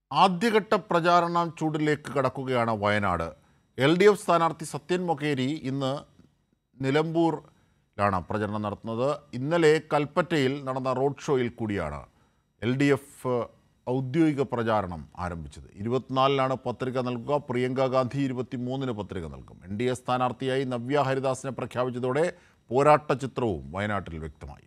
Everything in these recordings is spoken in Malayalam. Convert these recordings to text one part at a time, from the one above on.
ആദ്യഘട്ട പ്രചാരണ ചൂടിലേക്ക് കടക്കുകയാണ് വയനാട് എൽ ഡി എഫ് സ്ഥാനാർത്ഥി സത്യൻ മൊകേരി ഇന്ന് നിലമ്പൂരിലാണ് പ്രചരണം നടത്തുന്നത് ഇന്നലെ കൽപ്പറ്റയിൽ നടന്ന റോഡ് ഷോയിൽ കൂടിയാണ് എൽ ഡി എഫ് ഔദ്യോഗിക പ്രചാരണം ആരംഭിച്ചത് ഇരുപത്തിനാലിനാണ് പത്രിക നൽകുക പ്രിയങ്ക ഗാന്ധി ഇരുപത്തിമൂന്നിന് പത്രിക നൽകും എൻ ഡി എ സ്ഥാനാർത്ഥിയായി നവ്യ ഹരിദാസിനെ പ്രഖ്യാപിച്ചതോടെ പോരാട്ട ചിത്രവും വയനാട്ടിൽ വ്യക്തമായി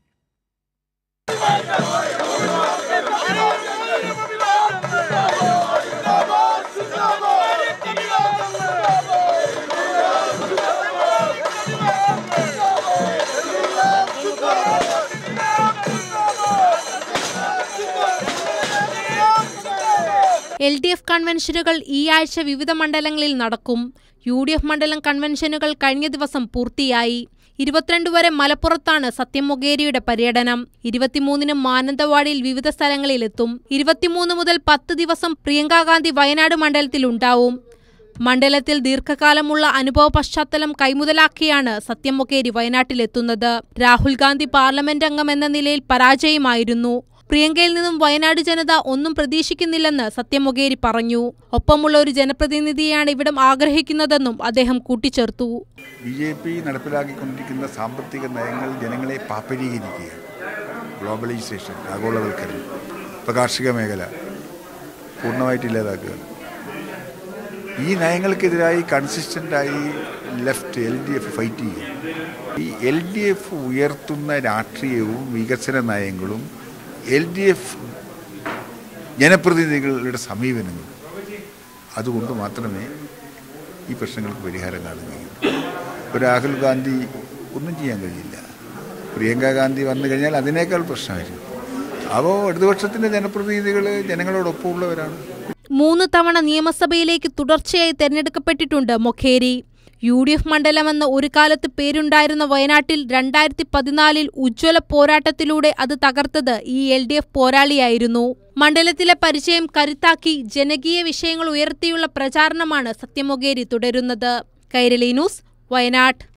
എൽ ഡി എഫ് കൺവെൻഷനുകൾ ഈ ആഴ്ച വിവിധ മണ്ഡലങ്ങളിൽ നടക്കും യു ഡി എഫ് മണ്ഡലം കൺവെൻഷനുകൾ കഴിഞ്ഞ ദിവസം പൂർത്തിയായി ഇരുപത്തിരണ്ട് വരെ മലപ്പുറത്താണ് സത്യം മൊഗേരിയുടെ പര്യടനം ഇരുപത്തിമൂന്നിന് മാനന്തവാടിയിൽ വിവിധ സ്ഥലങ്ങളിലെത്തും ഇരുപത്തിമൂന്ന് മുതൽ പത്ത് ദിവസം പ്രിയങ്കാ ഗാന്ധി വയനാട് മണ്ഡലത്തിലുണ്ടാവും മണ്ഡലത്തിൽ ദീർഘകാലമുള്ള അനുഭവ പശ്ചാത്തലം കൈമുതലാക്കിയാണ് സത്യം മൊകേരി വയനാട്ടിലെത്തുന്നത് രാഹുൽ ഗാന്ധി പാർലമെന്റ് അംഗം എന്ന നിലയിൽ പരാജയമായിരുന്നു പ്രിയങ്കയിൽ നിന്നും വയനാട് ജനത ഒന്നും പ്രതീക്ഷിക്കുന്നില്ലെന്ന് സത്യം മൊകേരി പറഞ്ഞു ഒപ്പമുള്ള ഒരു ജനപ്രതിനിധിയാണ് ഇവിടം ആഗ്രഹിക്കുന്നതെന്നും അദ്ദേഹം കൂട്ടിച്ചേർത്തു ബി ജെ പി നടപ്പിലാക്കിക്കൊണ്ടിരിക്കുന്ന സാമ്പത്തിക നയങ്ങൾ ജനങ്ങളെ പാപ്പരീകരിക്കുകയാണ് ഗ്ലോബലൈസേഷൻ ആഗോളവൽക്കരണം ഇപ്പോൾ കാർഷിക മേഖല പൂർണ്ണമായിട്ട് ഇല്ലാതാക്കുക ഈ നയങ്ങൾക്കെതിരായി കൺസിസ്റ്റൻ്റായി left L D F fight ചെയ്യുക ഈ എൽ ഡി എഫ് ഉയർത്തുന്ന രാഷ്ട്രീയവും വികസന നയങ്ങളും എൽ ഡി എഫ് ജനപ്രതിനിധികളുടെ സമീപനങ്ങളും അതുകൊണ്ട് മാത്രമേ ഈ പ്രശ്നങ്ങൾക്ക് പരിഹാരം കാണുകയുള്ളൂ ഇപ്പോൾ രാഹുൽ ഗാന്ധി ഒന്നും ചെയ്യാൻ കഴിയില്ല പ്രിയങ്ക ഗാന്ധി വന്നു കഴിഞ്ഞാൽ അതിനേക്കാൾ പ്രശ്നമായിരിക്കും അപ്പോൾ ഇടതുപക്ഷത്തിൻ്റെ ജനപ്രതിനിധികൾ ജനങ്ങളോടൊപ്പമുള്ളവരാണ് മൂന്ന് തവണ നിയമസഭയിലേക്ക് തുടർച്ചയായി തെരഞ്ഞെടുക്കപ്പെട്ടിട്ടുണ്ട് മൊഖേരി യു ഡി എഫ് മണ്ഡലമെന്ന് ഒരു കാലത്ത് പേരുണ്ടായിരുന്ന വയനാട്ടിൽ രണ്ടായിരത്തി പതിനാലിൽ ഉജ്ജ്വല പോരാട്ടത്തിലൂടെ അത് തകർത്തത് ഈ എൽ ഡി എഫ് പോരാളിയായിരുന്നു മണ്ഡലത്തിലെ പരിചയം കരുത്താക്കി ജനകീയ വിഷയങ്ങൾ ഉയർത്തിയുള്ള പ്രചാരണമാണ് സത്യമൊഗേരി തുടരുന്നത് കൈരളി ന്യൂസ് വയനാട്